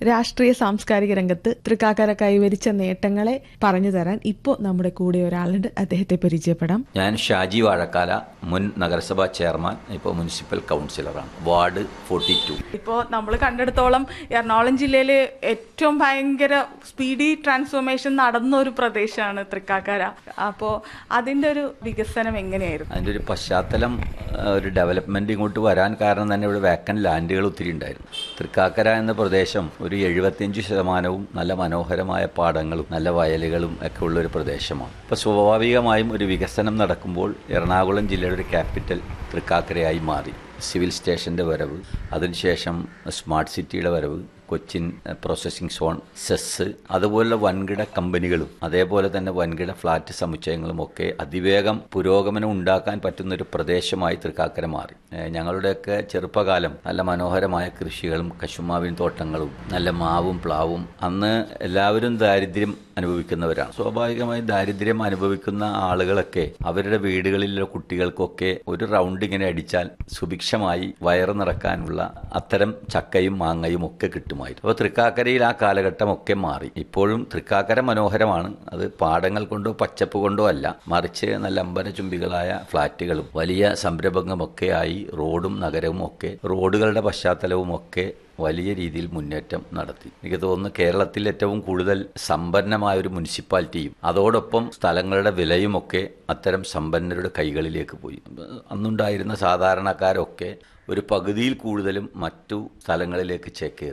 രാഷ്ട്രീയ സാംസ്കാരിക രംഗത്ത് തൃക്കാക്കര കൈവരിച്ച നേട്ടങ്ങളെ പറഞ്ഞു തരാൻ ഇപ്പോൾ നമ്മുടെ കൂടെ ഒരാളുണ്ട് അദ്ദേഹത്തെ പരിചയപ്പെടാം ഞാൻ ഷാജി വാഴക്കാല മുൻ നഗരസഭാ ചെയർമാൻ ഇപ്പോൾ മുനിസിപ്പൽ കൗൺസിലറാണ് വാർഡ് ഫോർട്ടി ടു ഇപ്പോൾ നമ്മൾ കണ്ടെടുത്തോളം എറണാകുളം ജില്ലയിൽ ഏറ്റവും ഭയങ്കര സ്പീഡി ട്രാൻസ്ഫോർമേഷൻ നടന്ന ഒരു പ്രദേശമാണ് തൃക്കാക്കര അപ്പോൾ അതിൻ്റെ ഒരു വികസനം എങ്ങനെയായിരുന്നു അതിൻ്റെ ഒരു പശ്ചാത്തലം ആ, ഒരു ഡെവലപ്മെൻറ്റ് ഇങ്ങോട്ട് വരാൻ കാരണം തന്നെ ഇവിടെ വേക്കൻ ലാൻഡുകൾ ഒത്തിരി ഉണ്ടായിരുന്നു തൃക്കാക്കര എന്ന പ്രദേശം ഒരു എഴുപത്തിയഞ്ച് ശതമാനവും നല്ല മനോഹരമായ പാടങ്ങളും നല്ല വയലുകളും ഒക്കെ ഉള്ള ഒരു പ്രദേശമാണ് അപ്പോൾ സ്വാഭാവികമായും ഒരു വികസനം നടക്കുമ്പോൾ എറണാകുളം ജില്ലയുടെ ഒരു ക്യാപിറ്റൽ തൃക്കാക്കരയായി മാറി സിവിൽ സ്റ്റേഷൻ്റെ വരവ് അതിനുശേഷം സ്മാർട്ട് സിറ്റിയുടെ വരവ് കൊച്ചിൻ പ്രോസസ്സിംഗ് സോൺ സെസ് അതുപോലുള്ള വൻകിട കമ്പനികളും അതേപോലെ തന്നെ വൻകിട ഫ്ലാറ്റ് സമുച്ചയങ്ങളും ഒക്കെ അതിവേഗം പുരോഗമനം ഉണ്ടാക്കാൻ പറ്റുന്ന ഒരു പ്രദേശമായി തൃക്കാക്കര മാറി ഏഹ് ഞങ്ങളുടെയൊക്കെ ചെറുപ്പകാലം നല്ല മനോഹരമായ കൃഷികളും കശുമാവിൻ തോട്ടങ്ങളും നല്ല മാവും പ്ലാവും അന്ന് എല്ലാവരും ദാരിദ്ര്യം അനുഭവിക്കുന്നവരാണ് സ്വാഭാവികമായി ദാരിദ്ര്യം അനുഭവിക്കുന്ന ആളുകളൊക്കെ അവരുടെ വീടുകളിലെ കുട്ടികൾക്കൊക്കെ ഒരു റൗണ്ട് ഇങ്ങനെ അടിച്ചാൽ സുഭിക്ഷമായി വയറ് നിറക്കാനുള്ള അത്തരം ചക്കയും മാങ്ങയും ഒക്കെ കിട്ടുമായിരുന്നു അപ്പോൾ തൃക്കാക്കരയിൽ ആ കാലഘട്ടം ഒക്കെ മാറി ഇപ്പോഴും തൃക്കാക്കര മനോഹരമാണ് അത് പാടങ്ങൾ കൊണ്ടോ പച്ചപ്പ് കൊണ്ടോ അല്ല മറിച്ച് നല്ല അമ്പര ചുംബികളായ ഫ്ളാറ്റുകളും വലിയ സംരംഭങ്ങളുമൊക്കെ ആയി റോഡും നഗരവും ഒക്കെ റോഡുകളുടെ പശ്ചാത്തലവും ഒക്കെ വലിയ രീതിയിൽ മുന്നേറ്റം നടത്തി എനിക്ക് തോന്നുന്നു കേരളത്തിൽ ഏറ്റവും കൂടുതൽ സമ്പന്നമായ ഒരു മുനിസിപ്പാലിറ്റിയും അതോടൊപ്പം സ്ഥലങ്ങളുടെ വിലയുമൊക്കെ അത്തരം സമ്പന്നരുടെ കൈകളിലേക്ക് പോയി അന്നുണ്ടായിരുന്ന സാധാരണക്കാരൊക്കെ ഒരു പകുതിയിൽ കൂടുതലും മറ്റു സ്ഥലങ്ങളിലേക്ക് ചേക്കേറി